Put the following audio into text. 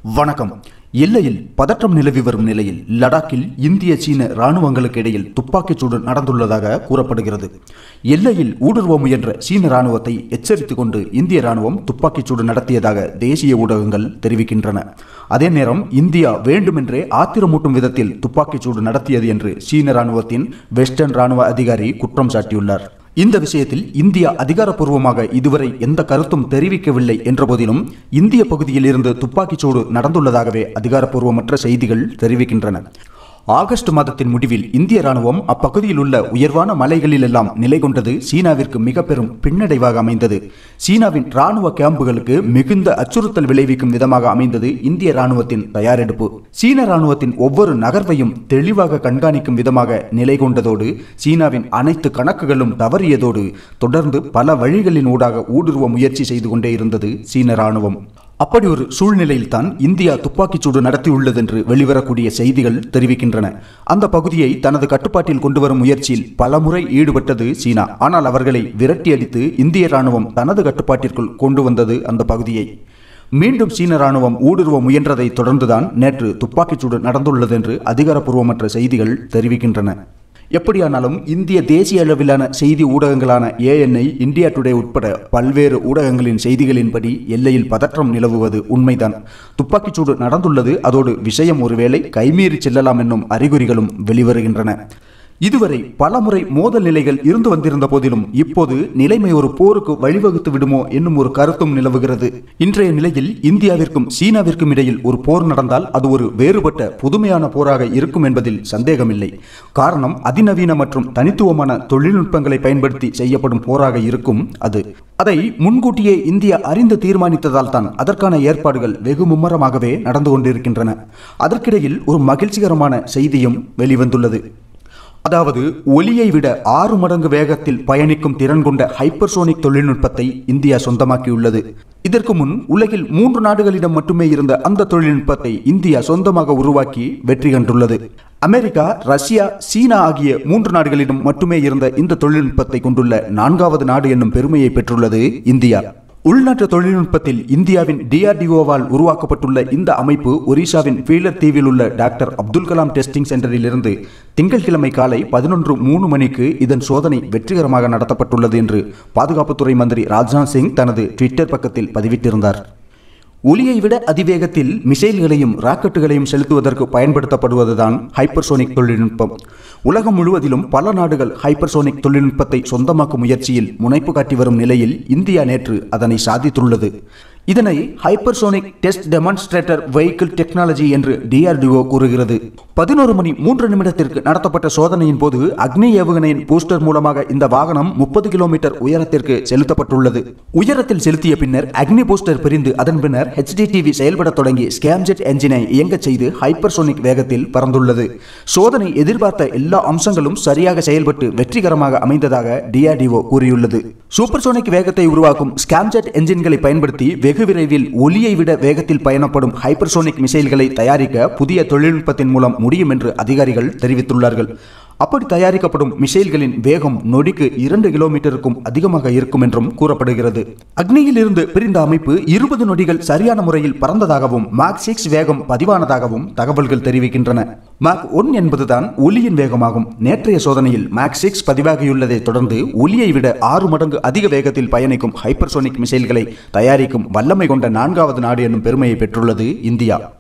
வணக்கம் எல்லையில் பதற்றம் நிலவி வரும் நிலையில் லடாக்கில் இந்திய சீன ராணுவங்களுக்கு இடையில் துப்பாக்கிச் சூடு நடந்துள்ளதாக கூறப்படுகிறது எல்லையில் ஊடுருவ முயன்ற சீன ராணுவத்தை எச்சரித்துக் கொண்டு இந்திய ராணுவம் துப்பாக்கிச் சூடு நடத்தியதாக தேசிய ஊடகங்கள் தெரிவிக்கின்றன அதே நேரம் இந்தியா வேண்டுமென்றே ஆத்திரமூட்டும் விதத்தில் துப்பாக்கிச் சூடு நடத்தியது என்று சீன ராணுவத்தின் வெஸ்டர்ன் ராணுவ அதிகாரி குற்றம் சாட்டியுள்ளார் இந்த விஷயத்தில் இந்தியா அதிகாரப்பூர்வமாக இதுவரை எந்த கருத்தும் தெரிவிக்கவில்லை என்ற போதிலும் இந்திய பகுதியில் இருந்து துப்பாக்கிச்சூடு நடந்துள்ளதாகவே அதிகாரப்பூர்வமற்ற செய்திகள் தெரிவிக்கின்றன ஆகஸ்ட் மாதத்தின் முடிவில் இந்திய ராணுவம் அப்பகுதியில் உள்ள உயர்வான மலைகளிலெல்லாம் நிலை கொண்டது சீனாவிற்கு மிக பெரும் பின்னடைவாக அமைந்தது சீனாவின் ராணுவ கேம்புகளுக்கு மிகுந்த அச்சுறுத்தல் விளைவிக்கும் விதமாக அமைந்தது இந்திய ராணுவத்தின் தயாரெடுப்பு சீன ராணுவத்தின் ஒவ்வொரு நகர்வையும் தெளிவாக கண்காணிக்கும் விதமாக நிலை கொண்டதோடு சீனாவின் அனைத்து கணக்குகளும் தவறியதோடு தொடர்ந்து பல வழிகளின் ஊடாக ஊடுருவ முயற்சி செய்து கொண்டே இருந்தது சீன ராணுவம் அப்படி ஒரு சூழ்நிலையில்தான் இந்தியா துப்பாக்கிச்சூடு நடத்தியுள்ளது என்று வெளிவரக்கூடிய செய்திகள் தெரிவிக்கின்றன அந்த பகுதியை தனது கட்டுப்பாட்டில் கொண்டு வரும் முயற்சியில் பலமுறை ஈடுபட்டது சீனா ஆனால் அவர்களை விரட்டி அடித்து இந்திய ராணுவம் தனது கட்டுப்பாட்டிற்குள் கொண்டு வந்தது அந்த பகுதியை மீண்டும் சீன ராணுவம் ஊடுருவ முயன்றதை தொடர்ந்துதான் நேற்று துப்பாக்கிச்சூடு நடந்துள்ளது என்று அதிகாரப்பூர்வமற்ற செய்திகள் தெரிவிக்கின்றன எப்படியானாலும் இந்திய தேசிய அளவிலான செய்தி ஊடகங்களான ஏஎன்ஐ இந்தியா டுடே உட்பட பல்வேறு ஊடகங்களின் செய்திகளின்படி எல்லையில் பதற்றம் நிலவுவது உண்மைதான் துப்பாக்கிச்சூடு நடந்துள்ளது அதோடு விஷயம் ஒருவேளை கைமீறி செல்லலாம் என்னும் அறிகுறிகளும் வெளிவருகின்றன இதுவரை பலமுறை மோதல் நிலைகள் இருந்து வந்திருந்த போதிலும் இப்போது நிலைமை ஒரு போருக்கு வழிவகுத்து விடுமோ என்னும் ஒரு கருத்தும் நிலவுகிறது இன்றைய நிலையில் இந்தியாவிற்கும் சீனாவிற்கும் இடையில் ஒரு போர் நடந்தால் அது ஒரு வேறுபட்ட புதுமையான போராக இருக்கும் என்பதில் சந்தேகமில்லை காரணம் அதிநவீன மற்றும் தனித்துவமான தொழில்நுட்பங்களை பயன்படுத்தி செய்யப்படும் போராக இருக்கும் அது அதை முன்கூட்டியே இந்தியா அறிந்து தீர்மானித்ததால் தான் அதற்கான ஏற்பாடுகள் வெகு மும்மரமாகவே நடந்து கொண்டிருக்கின்றன அதற்கிடையில் ஒரு மகிழ்ச்சிகரமான செய்தியும் வெளிவந்துள்ளது அதாவது ஒலியை விட ஆறு மடங்கு வேகத்தில் பயணிக்கும் திறன் கொண்ட ஹைப்பர்சோனிக் தொழில்நுட்பத்தை இந்தியா சொந்தமாக்கியுள்ளது இதற்கு முன் உலகில் மூன்று நாடுகளிடம் மட்டுமே இருந்த அந்த தொழில்நுட்பத்தை இந்தியா சொந்தமாக உருவாக்கி வெற்றி கண்டுள்ளது அமெரிக்கா ரஷ்யா சீனா ஆகிய மூன்று நாடுகளிடம் மட்டுமே இருந்த இந்த தொழில்நுட்பத்தை கொண்டுள்ள நான்காவது நாடு என்னும் பெருமையை பெற்றுள்ளது இந்தியா உள்நாட்டு தொழில்நுட்பத்தில் இந்தியாவின் டிஆர்டிஓவால் உருவாக்கப்பட்டுள்ள இந்த அமைப்பு ஒரிசாவின் ஃபீலர் தீவில் உள்ள டாக்டர் அப்துல் கலாம் டெஸ்டிங் சென்டரில் இருந்து திங்கட்கிழமை காலை பதினொன்று மூணு மணிக்கு இதன் சோதனை வெற்றிகரமாக நடத்தப்பட்டுள்ளது என்று பாதுகாப்புத்துறை மந்திரி ராஜ்நாத் சிங் தனது ட்விட்டர் பக்கத்தில் பதிவிட்டிருந்தார் ஒலியை விட அதிவேகத்தில் மிசைல்களையும் ராக்கெட்டுகளையும் செலுத்துவதற்கு பயன்படுத்தப்படுவதுதான் ஹைப்பர்சோனிக் தொழில்நுட்பம் உலகம் முழுவதிலும் பல நாடுகள் ஹைப்பர்சோனிக் தொழில்நுட்பத்தை சொந்தமாக்கும் முயற்சியில் முனைப்பு காட்டி வரும் நிலையில் இந்தியா நேற்று அதனை சாதித்துள்ளது இதனை hypersonic test demonstrator vehicle technology என்று டிஆர்டிஓ கூறுகிறது பதினோரு மணி மூன்று நிமிடத்திற்கு நடத்தப்பட்ட சோதனையின் போது அக்னி ஏவுகணையின் பூஸ்டர் மூலமாக இந்த வாகனம் முப்பது கிலோமீட்டர் உயரத்திற்கு செலுத்தப்பட்டுள்ளது உயரத்தில் செலுத்திய பின்னர் அக்னி பூஸ்டர் பிரிந்து அதன் பின்னர் ஹெச்டிடிவி செயல்பட தொடங்கி ஸ்கேம்ஜெட் என்ஜினை இயங்கச் செய்து ஹைப்பர்சோனிக் வேகத்தில் பறந்துள்ளது சோதனை எதிர்பார்த்த எல்லா அம்சங்களும் சரியாக செயல்பட்டு வெற்றிகரமாக அமைந்ததாக டிஆர்டிஓ கூறியுள்ளது சூப்பர்சோனிக் வேகத்தை உருவாக்கும் ஸ்கேம்ஜெட் என்ஜின்களை பயன்படுத்தி வெகு விரைவில் ஒலியை விட வேகத்தில் பயணப்படும் ஹைப்பர்சோனிக் மிசைல்களை தயாரிக்க புதிய தொழில்நுட்பத்தின் மூலம் முடியும் என்று அதிகாரிகள் தெரிவித்துள்ளார்கள் அப்படி தயாரிக்கப்படும் மிசைல்களின் வேகம் நொடிக்கு இரண்டு கிலோமீட்டருக்கும் அதிகமாக இருக்கும் என்றும் கூறப்படுகிறது அக்னியில் இருந்து பிரிந்த அமைப்பு இருபது நொடிகள் சரியான முறையில் பறந்ததாகவும் மாக் சிக்ஸ் வேகம் பதிவானதாகவும் தகவல்கள் தெரிவிக்கின்றன மாக் ஒன் என்பதுதான் ஒலியின் வேகமாகும் நேற்றைய சோதனையில் மாக் சிக்ஸ் பதிவாகியுள்ளதை தொடர்ந்து ஒலியை விட ஆறு மடங்கு அதிக வேகத்தில் பயணிக்கும் ஹைப்பர்சோனிக் மிசைல்களை தயாரிக்கும் வல்லமை கொண்ட நான்காவது நாடு என்னும் பெருமையை பெற்றுள்ளது இந்தியா